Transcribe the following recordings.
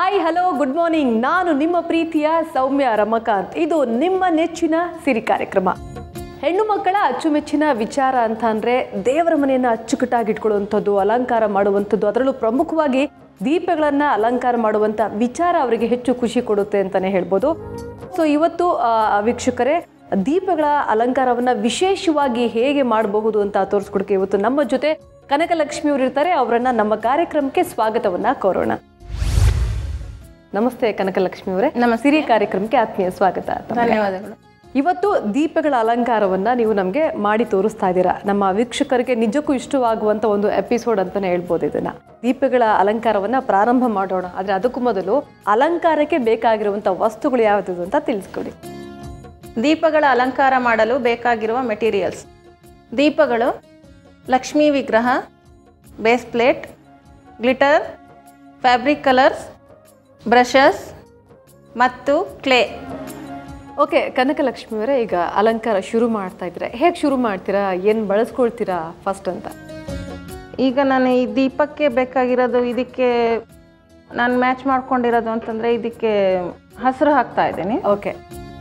hi hello good morning ನಾನು ನಿಮ್ಮ ಪ್ರೀತಿಯ ಸೌಮ್ಯ ರಮಕಾಂತ್ ಇದು ನಿಮ್ಮ ನೆಚ್ಚಿನ ಸಿರಿ ಕಾರ್ಯಕ್ರಮ ಹೆಣ್ಣು ಮಕ್ಕಳ ಅಚ್ಚುಮೆಚ್ಚಿನ ವಿಚಾರ ಅಂತ ಅಂದ್ರೆ ದೇವರ ಮನೆಯನ್ನ ಅಚ್ಚುಕಟ್ಟಾಗಿ ಇಟ್ಕೊಳ್ಳುವಂಥದ್ದು ಅಲಂಕಾರ ಮಾಡುವಂಥದ್ದು ಅದರಲ್ಲೂ ಪ್ರಮುಖವಾಗಿ ದೀಪಗಳನ್ನ ಅಲಂಕಾರ ಮಾಡುವಂಥ ವಿಚಾರ ಅವರಿಗೆ ಹೆಚ್ಚು ಖುಷಿ ಕೊಡುತ್ತೆ ಅಂತಾನೆ ಹೇಳ್ಬೋದು ಸೊ ಇವತ್ತು ಆ, ವೀಕ್ಷಕರೇ ದೀಪಗಳ ಅಲಂಕಾರವನ್ನ ವಿಶೇಷವಾಗಿ ಹೇಗೆ ಮಾಡಬಹುದು ಅಂತ ತೋರಿಸ್ಕೊಡಕ್ಕೆ ಇವತ್ತು ನಮ್ಮ ಜೊತೆ ಕನಕಲಕ್ಷ್ಮಿ ಅವರು ಇರ್ತಾರೆ ಅವರನ್ನ ನಮ್ಮ ಕಾರ್ಯಕ್ರಮಕ್ಕೆ ಸ್ವಾಗತವನ್ನ ಕೋರೋಣ ನಮಸ್ತೆ ಕನಕಲಕ್ಷ್ಮಿ ಅವರೇ ನಮ್ಮ ಸಿರಿ ಕಾರ್ಯಕ್ರಮಕ್ಕೆ ಆತ್ಮೀಯ ಸ್ವಾಗತ ಧನ್ಯವಾದಗಳು ಇವತ್ತು ದೀಪಗಳ ಅಲಂಕಾರವನ್ನ ನೀವು ನಮಗೆ ಮಾಡಿ ತೋರಿಸ್ತಾ ಇದ್ದೀರಾ ನಮ್ಮ ವೀಕ್ಷಕರಿಗೆ ನಿಜಕ್ಕೂ ಇಷ್ಟವಾಗುವಂತ ಒಂದು ಎಪಿಸೋಡ್ ಅಂತಾನೆ ಹೇಳ್ಬೋದು ಇದನ್ನ ದೀಪಗಳ ಅಲಂಕಾರವನ್ನ ಪ್ರಾರಂಭ ಮಾಡೋಣ ಆದ್ರೆ ಅದಕ್ಕೂ ಮೊದಲು ಅಲಂಕಾರಕ್ಕೆ ಬೇಕಾಗಿರುವಂತ ವಸ್ತುಗಳು ಯಾವ್ದು ಅಂತ ತಿಳಿಸ್ಕೊಡಿ ದೀಪಗಳ ಅಲಂಕಾರ ಮಾಡಲು ಬೇಕಾಗಿರುವ ಮೆಟೀರಿಯಲ್ಸ್ ದೀಪಗಳು ಲಕ್ಷ್ಮೀ ವಿಗ್ರಹ base plate glitter fabric colours brushes ಮತ್ತು ಕ್ಲೇ ಓಕೆ ಕನಕಲಕ್ಷ್ಮಿ ಅವರೇ ಈಗ ಅಲಂಕಾರ ಶುರು ಮಾಡ್ತಾ ಇದ್ರೆ ಹೇಗೆ ಶುರು ಮಾಡ್ತೀರಾ ಏನ್ ಬಳಸ್ಕೊಳ್ತೀರಾ ಫಸ್ಟ್ ಅಂತ ಈಗ ನಾನು ಈ ದೀಪಕ್ಕೆ ಬೇಕಾಗಿರೋದು ಇದಕ್ಕೆ ನಾನು ಮ್ಯಾಚ್ ಮಾಡ್ಕೊಂಡಿರೋದು ಅಂತಂದರೆ ಇದಕ್ಕೆ ಹಸಿರು ಹಾಕ್ತಾ ಇದ್ದೀನಿ ಓಕೆ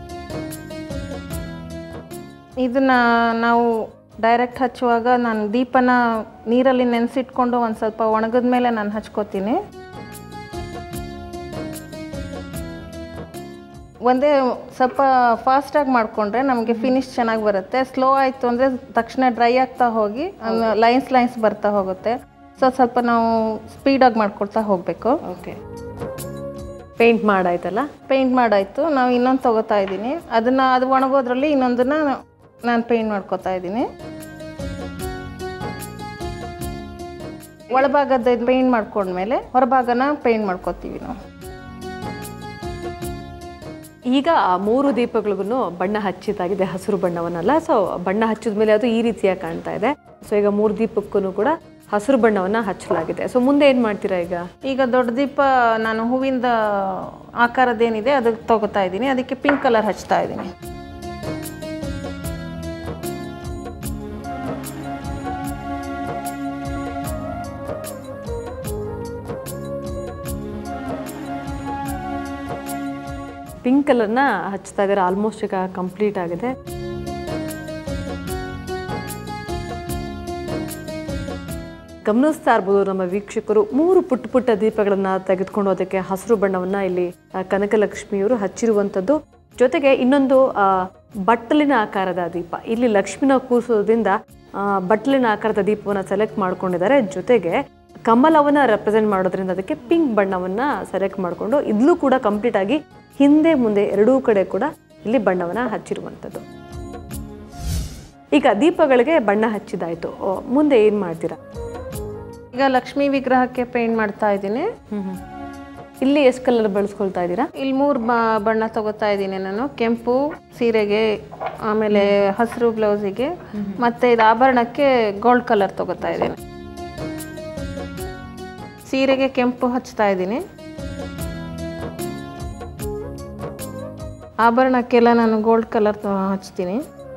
ಇದನ್ನ ನಾವು ಡೈರೆಕ್ಟ್ ಹಚ್ಚುವಾಗ ನಾನು ದೀಪನ ನೀರಲ್ಲಿ ನೆನೆಸಿಟ್ಕೊಂಡು ಒಂದು ಸ್ವಲ್ಪ ಒಣಗಿದ ಮೇಲೆ ನಾನು ಹಚ್ಕೋತೀನಿ ಒಂದೇ ಸ್ವಲ್ಪ ಫಾಸ್ಟಾಗಿ ಮಾಡಿಕೊಂಡ್ರೆ ನಮಗೆ ಫಿನಿಶ್ ಚೆನ್ನಾಗಿ ಬರುತ್ತೆ ಸ್ಲೋ ಆಯಿತು ಅಂದರೆ ತಕ್ಷಣ ಡ್ರೈ ಆಗ್ತಾ ಹೋಗಿ ಲೈನ್ಸ್ ಲೈನ್ಸ್ ಬರ್ತಾ ಹೋಗುತ್ತೆ ಸೊ ಸ್ವಲ್ಪ ನಾವು ಸ್ಪೀಡಾಗಿ ಮಾಡ್ಕೊಳ್ತಾ ಹೋಗಬೇಕು ಓಕೆ ಪೇಂಟ್ ಮಾಡಾಯ್ತಲ್ಲ ಪೇಂಟ್ ಮಾಡಾಯ್ತು ನಾವು ಇನ್ನೊಂದು ತಗೋತಾ ಇದ್ದೀನಿ ಅದನ್ನು ಅದು ಒಣಗೋದ್ರಲ್ಲಿ ಇನ್ನೊಂದನ್ನ ನಾನು ಪೇಂಟ್ ಮಾಡ್ಕೋತಾ ಇದ್ದೀನಿ ಒಳಭಾಗದ ಪೇಂಟ್ ಮಾಡ್ಕೊಂಡ್ಮೇಲೆ ಹೊರಭಾಗನ ಪೇಂಟ್ ಮಾಡ್ಕೋತೀವಿ ನಾವು ಈಗ ಆ ಮೂರು ದೀಪಗಳಿಗೂ ಬಣ್ಣ ಹಚ್ಚಿದಾಗಿದೆ ಹಸಿರು ಬಣ್ಣವನ್ನಲ್ಲ ಸೊ ಬಣ್ಣ ಹಚ್ಚಿದ ಮೇಲೆ ಅದು ಈ ರೀತಿಯಾಗಿ ಕಾಣ್ತಾ ಇದೆ ಸೊ ಈಗ ಮೂರು ದೀಪಕ್ಕೂ ಕೂಡ ಹಸಿರು ಬಣ್ಣವನ್ನ ಹಚ್ಚಲಾಗಿದೆ ಸೊ ಮುಂದೆ ಏನ್ ಮಾಡ್ತೀರಾ ಈಗ ಈಗ ದೊಡ್ಡ ದೀಪ ನಾನು ಹೂವಿಂದ ಆಕಾರದ್ದೇನಿದೆ ಅದಕ್ಕೆ ತಗೋತಾ ಇದ್ದೀನಿ ಅದಕ್ಕೆ ಪಿಂಕ್ ಕಲರ್ ಹಚ್ತಾ ಇದ್ದೀನಿ ಪಿಂಕ್ ಕಲರ್ನ ಹಚ್ತಾ ಇದ್ದಾರೆ ಆಲ್ಮೋಸ್ಟ್ ಈಗ ಕಂಪ್ಲೀಟ್ ಆಗಿದೆ ಗಮನಿಸ್ತಾ ಇರ್ಬೋದು ನಮ್ಮ ವೀಕ್ಷಕರು ಮೂರು ಪುಟ್ಟ ಪುಟ್ಟ ದೀಪಗಳನ್ನ ತೆಗೆದುಕೊಂಡು ಅದಕ್ಕೆ ಹಸಿರು ಬಣ್ಣವನ್ನ ಇಲ್ಲಿ ಆ, ಕನಕಲಕ್ಷ್ಮಿಯವರು ಹಚ್ಚಿರುವಂಥದ್ದು ಜೊತೆಗೆ ಇನ್ನೊಂದು ಆ, ಬಟ್ಟಲಿನ ಆಕಾರದ ದೀಪ ಇಲ್ಲಿ ಲಕ್ಷ್ಮಿನ ಕೂರಿಸೋದ್ರಿಂದ ಆ, ಬಟ್ಟಲಿನ ಆಕಾರದ ದೀಪವನ್ನ ಸೆಲೆಕ್ಟ್ ಮಾಡ್ಕೊಂಡಿದ್ದಾರೆ ಜೊತೆಗೆ ಕಮಲವನ್ನ ರೆಪ್ರೆಸೆಂಟ್ ಮಾಡೋದ್ರಿಂದ ಅದಕ್ಕೆ ಪಿಂಕ್ ಬಣ್ಣವನ್ನ ಸೆಲೆಕ್ಟ್ ಮಾಡಿಕೊಂಡು ಇದ್ಲೂ ಕೂಡ ಕಂಪ್ಲೀಟ್ ಆಗಿ ಹಿಂದೆ ಮುಂದೆ ಎರಡೂ ಕಡೆ ಕೂಡ ಇಲ್ಲಿ ಬಣ್ಣವನ್ನ ಹಚ್ಚಿರುವಂಥದ್ದು ಈಗ ದೀಪಗಳಿಗೆ ಬಣ್ಣ ಹಚ್ಚಿದಾಯ್ತು ಓ, ಮುಂದೆ ಏನ್ ಮಾಡ್ತೀರಾ ಈಗ ಲಕ್ಷ್ಮೀ ವಿಗ್ರಹಕ್ಕೆ ಪೇಂಟ್ ಮಾಡ್ತಾ ಇದ್ದೀನಿ ಇಲ್ಲಿ ಎಷ್ಟು ಕಲರ್ ಬಳಸ್ಕೊಳ್ತಾ ಇದ್ದೀರಾ ಇಲ್ಲಿ ಮೂರು ಬಣ್ಣ ತಗೋತಾ ಇದ್ದೀನಿ ನಾನು ಕೆಂಪು ಸೀರೆಗೆ ಆಮೇಲೆ ಹಸಿರು ಬ್ಲೌಸಿಗೆ ಮತ್ತೆ ಇದು ಆಭರಣಕ್ಕೆ ಗೋಲ್ಡ್ ಕಲರ್ ತಗೋತಾ ಇದ್ದೀನಿ ಸೀರೆಗೆ ಕೆಂಪು ಹಚ್ತಾ ಇದ್ದೀನಿ ಆಭರಣಕ್ಕೆಲ್ಲ ನಾನು ಗೋಲ್ಡ್ ಕಲರ್ ಹಚ್ತೀನಿ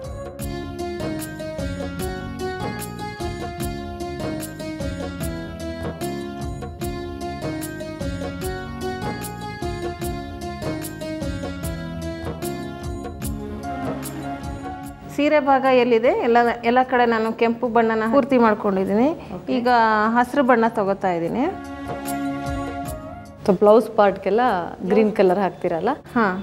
ಸೀರೆ ಭಾಗ ಎಲ್ಲಿದೆ ಎಲ್ಲ ಎಲ್ಲ ಕಡೆ ನಾನು ಕೆಂಪು ಬಣ್ಣನ ಪೂರ್ತಿ ಮಾಡ್ಕೊಂಡಿದ್ದೀನಿ ಈಗ ಹಸಿರು ಬಣ್ಣ ತಗೋತಾ ಇದ್ದೀನಿ ಸೊ ಬ್ಲೌಸ್ ಪಾರ್ಟ್ಗೆಲ್ಲ ಗ್ರೀನ್ ಕಲರ್ ಹಾಕ್ತೀರಲ್ಲ ಹಾಂ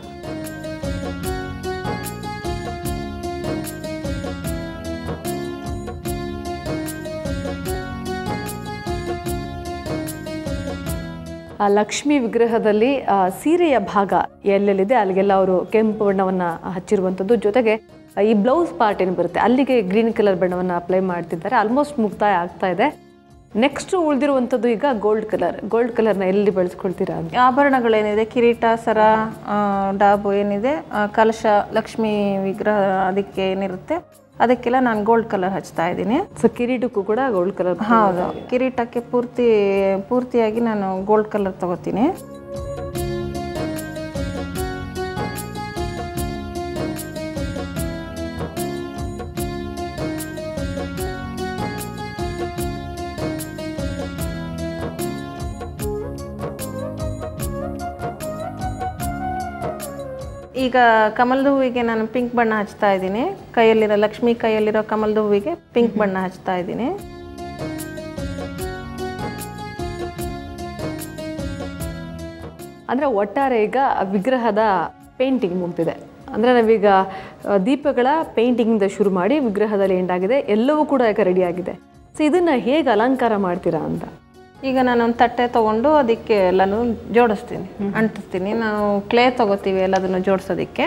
ಆ ಲಕ್ಷ್ಮಿ ವಿಗ್ರಹದಲ್ಲಿ ಆ, ಸೀರೆಯ ಭಾಗ ಎಲ್ಲೆಲ್ಲಿದೆ ಅಲ್ಲಿಗೆಲ್ಲ ಅವರು ಕೆಂಪು ಬಣ್ಣವನ್ನ ಹಚ್ಚಿರುವಂಥದ್ದು ಜೊತೆಗೆ ಆ, ಈ ಬ್ಲೌಸ್ ಪಾರ್ಟ್ ಏನು ಬರುತ್ತೆ ಅಲ್ಲಿಗೆ ಗ್ರೀನ್ ಕಲರ್ ಬಣ್ಣವನ್ನ ಅಪ್ಲೈ ಮಾಡ್ತಿದ್ದಾರೆ ಆಲ್ಮೋಸ್ಟ್ ಮುಕ್ತಾಯ ಆಗ್ತಾ ಇದೆ ನೆಕ್ಸ್ಟ್ ಉಳಿದಿರುವಂಥದ್ದು ಈಗ ಗೋಲ್ಡ್ ಕಲರ್ ಗೋಲ್ಡ್ ಕಲರ್ನ ಎಲ್ಲಿ ಬಳಸ್ಕೊಳ್ತೀರಾ ಅಂತ ಆಭರಣಗಳೇನಿದೆ ಕಿರೀಟ ಸರ ಆ, ಡಾಬು ಏನಿದೆ ಆ, ಕಲಶ ಲಕ್ಷ್ಮೀ ವಿಗ್ರಹ ಅದಕ್ಕೆ ಏನಿರುತ್ತೆ ಅದಕ್ಕೆಲ್ಲ ನಾನು ಗೋಲ್ಡ್ ಕಲರ್ ಹಚ್ತಾ ಇದ್ದೀನಿ ಸೊ ಕಿರೀಟಕ್ಕೂ ಕೂಡ ಗೋಲ್ಡ್ ಕಲರ್ ಹೌದು ಕಿರೀಟಕ್ಕೆ ಪೂರ್ತಿ ಪೂರ್ತಿಯಾಗಿ ನಾನು ಗೋಲ್ಡ್ ಕಲರ್ ತಗೋತೀನಿ ಈಗ ಕಮಲದ ಹೂವಿಗೆ ನಾನು ಪಿಂಕ್ ಬಣ್ಣ ಹಚ್ತಾ ಇದ್ದೀನಿ ಕೈಯಲ್ಲಿರೋ ಲಕ್ಷ್ಮಿ ಕೈಯಲ್ಲಿರೋ ಕಮಲದ ಹೂವಿಗೆ ಪಿಂಕ್ ಬಣ್ಣ ಹಚ್ತಾ ಇದ್ದೀನಿ ಅಂದರೆ ಒಟ್ಟಾರೆ ಈಗ ವಿಗ್ರಹದ ಪೇಂಟಿಂಗ್ ಮುಗ್ದಿದೆ ಅಂದರೆ ನಾವೀಗ ಆ, ದೀಪಗಳ ಪೇಂಟಿಂಗಿಂದ ಶುರು ಮಾಡಿ ವಿಗ್ರಹದಲ್ಲಿ ಎಂಡ್ ಆಗಿದೆ ಎಲ್ಲವೂ ಕೂಡ ಈಗ ರೆಡಿ ಆಗಿದೆ ಸೊ ಇದನ್ನು ಹೇಗೆ ಅಲಂಕಾರ ಮಾಡ್ತೀರಾ ಅಂತ ಈಗ ನಾನು ಒಂದು ತಟ್ಟೆ ತೊಗೊಂಡು ಅದಕ್ಕೆ ಎಲ್ಲನೂ ಜೋಡಿಸ್ತೀನಿ ಅಂಟಿಸ್ತೀನಿ ನಾವು ಕ್ಲೇ ತಗೋತೀವಿ ಎಲ್ಲದನ್ನು ಜೋಡಿಸೋದಕ್ಕೆ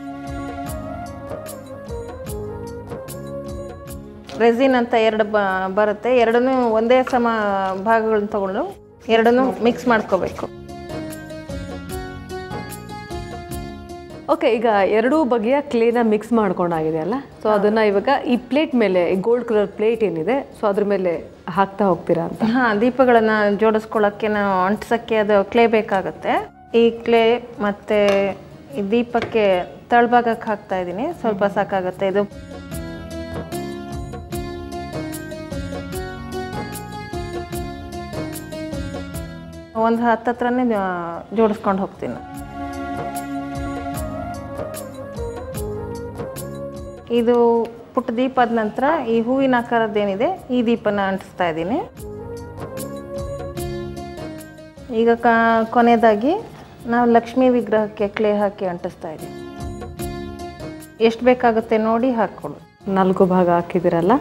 ರೆಸಿನ್ ಅಂತ ಎರಡು ಬ ಬರುತ್ತೆ ಎರಡನ್ನೂ ಒಂದೇ ಸಮ ಭಾಗಗಳನ್ನ ತಗೊಂಡು ಎರಡನ್ನೂ ಮಿಕ್ಸ್ ಮಾಡ್ಕೋಬೇಕು ಓಕೆ ಈಗ ಎರಡೂ ಬಗೆಯ ಕ್ಲೇನ ಮಿಕ್ಸ್ ಮಾಡ್ಕೊಂಡಾಗಿದೆ ಅಲ್ಲ ಸೊ ಅದನ್ನ ಇವಾಗ ಈ ಪ್ಲೇಟ್ ಮೇಲೆ ಗೋಲ್ಡ್ ಕಲರ್ ಪ್ಲೇಟ್ ಏನಿದೆ ಸೊ ಅದ್ರ ಮೇಲೆ ಹಾಕ್ತಾ ಹೋಗ್ತೀರಾ ಅಂತ ಹಾಂ ದೀಪಗಳನ್ನು ಜೋಡಿಸ್ಕೊಳ್ಳೋಕ್ಕೆ ನಾವು ಅಂಟಿಸೋಕ್ಕೆ ಅದು ಕ್ಲೇ ಬೇಕಾಗುತ್ತೆ ಈ ಕ್ಲೇ ಮತ್ತು ಈ ದೀಪಕ್ಕೆ ತಳಭಾಗಕ್ಕೆ ಹಾಕ್ತಾ ಇದ್ದೀನಿ ಸ್ವಲ್ಪ ಸಾಕಾಗುತ್ತೆ ಇದು ಒಂದು ಹತ್ತತ್ರನೇ ಜೋಡಿಸ್ಕೊಂಡು ಹೋಗ್ತೀನಿ ಇದು ಪುಟ್ಟ ದೀಪ ಆದ ನಂತರ ಈ ಹೂವಿನ ಆಕಾರದ್ದೇನಿದೆ ಈ ದೀಪನ ಅಂಟಿಸ್ತಾ ಇದ್ದೀನಿ ಈಗ ಕ ಕೊನೆಯದಾಗಿ ನಾವು ಲಕ್ಷ್ಮೀ ವಿಗ್ರಹಕ್ಕೆ ಕ್ಲೇ ಹಾಕಿ ಅಂಟಿಸ್ತಾ ಇದ್ದೀವಿ ಎಷ್ಟು ಬೇಕಾಗುತ್ತೆ ನೋಡಿ ಹಾಕ್ಕೊಳ್ಳಿ ನಾಲ್ಕು ಭಾಗ ಹಾಕಿದಿರಲ್ಲ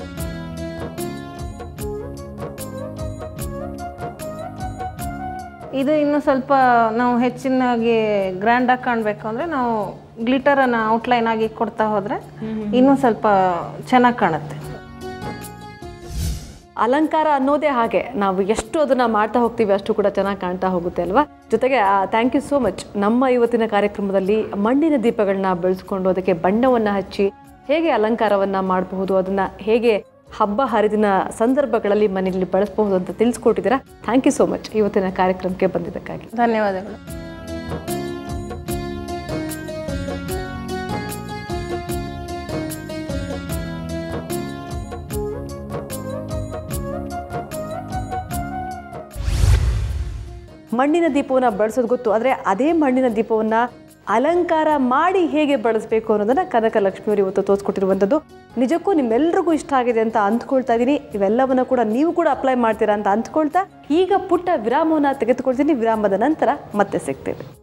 ಇದು ಇನ್ನು ಸ್ವಲ್ಪ ನಾವು ಹೆಚ್ಚಿನಾಗಿ ಗ್ರ್ಯಾಂಡಾಗಿ ಕಾಣಬೇಕು ಅಂದರೆ ನಾವು ಗ್ಲಿಟರನ್ನು ಔಟ್ಲೈನ್ ಆಗಿ ಕೊಡ್ತಾ ಹೋದರೆ ಇನ್ನೂ ಸ್ವಲ್ಪ ಚೆನ್ನಾಗಿ ಕಾಣುತ್ತೆ ಅಲಂಕಾರ ಅನ್ನೋದೇ ಹಾಗೆ ನಾವು ಎಷ್ಟು ಅದನ್ನ ಮಾಡ್ತಾ ಹೋಗ್ತೀವಿ ಅಷ್ಟು ಕೂಡ ಚೆನ್ನಾಗಿ ಕಾಣ್ತಾ ಹೋಗುತ್ತೆ ಅಲ್ವಾ ಜೊತೆಗೆ ಥ್ಯಾಂಕ್ ಯು ಸೋ ಮಚ್ ನಮ್ಮ ಇವತ್ತಿನ ಕಾರ್ಯಕ್ರಮದಲ್ಲಿ ಮಣ್ಣಿನ ದೀಪಗಳನ್ನ ಬೆಳೆಸ್ಕೊಂಡು ಅದಕ್ಕೆ ಬಣ್ಣವನ್ನು ಹಚ್ಚಿ ಹೇಗೆ ಅಲಂಕಾರವನ್ನ ಮಾಡಬಹುದು ಅದನ್ನ ಹೇಗೆ ಹಬ್ಬ ಹರಿದಿನ ಸಂದರ್ಭಗಳಲ್ಲಿ ಮನೆಯಲ್ಲಿ ಬಳಸಬಹುದು ಅಂತ ತಿಳಿಸ್ಕೊಟ್ಟಿದ್ದೀರಾ ಥ್ಯಾಂಕ್ ಯು ಸೋ ಮಚ್ ಇವತ್ತಿನ ಕಾರ್ಯಕ್ರಮಕ್ಕೆ ಬಂದಿದ್ದಕ್ಕಾಗಿ ಧನ್ಯವಾದಗಳು ಮಣ್ಣಿನ ದೀಪವನ್ನು ಬಳಸೋದು ಗೊತ್ತು ಆದರೆ ಅದೇ ಮಣ್ಣಿನ ದೀಪವನ್ನು ಅಲಂಕಾರ ಮಾಡಿ ಹೇಗೆ ಬಳಸಬೇಕು ಅನ್ನೋದನ್ನ ಕನಕ ಲಕ್ಷ್ಮಿಯವರು ಇವತ್ತು ತೋರಿಸ್ಕೊಟ್ಟಿರುವಂಥದ್ದು ನಿಜಕ್ಕೂ ನಿಮ್ಮೆಲ್ರಿಗೂ ಇಷ್ಟ ಆಗಿದೆ ಅಂತ ಅಂದ್ಕೊಳ್ತಾ ಇದ್ದೀನಿ ಇವೆಲ್ಲವನ್ನ ಕೂಡ ನೀವು ಕೂಡ ಅಪ್ಲೈ ಮಾಡ್ತೀರಾ ಅಂತ ಅಂದ್ಕೊಳ್ತಾ ಈಗ ಪುಟ್ಟ ವಿರಾಮವನ್ನು ತೆಗೆದುಕೊಳ್ತೀನಿ ವಿರಾಮದ ನಂತರ ಮತ್ತೆ ಸಿಗ್ತೇವೆ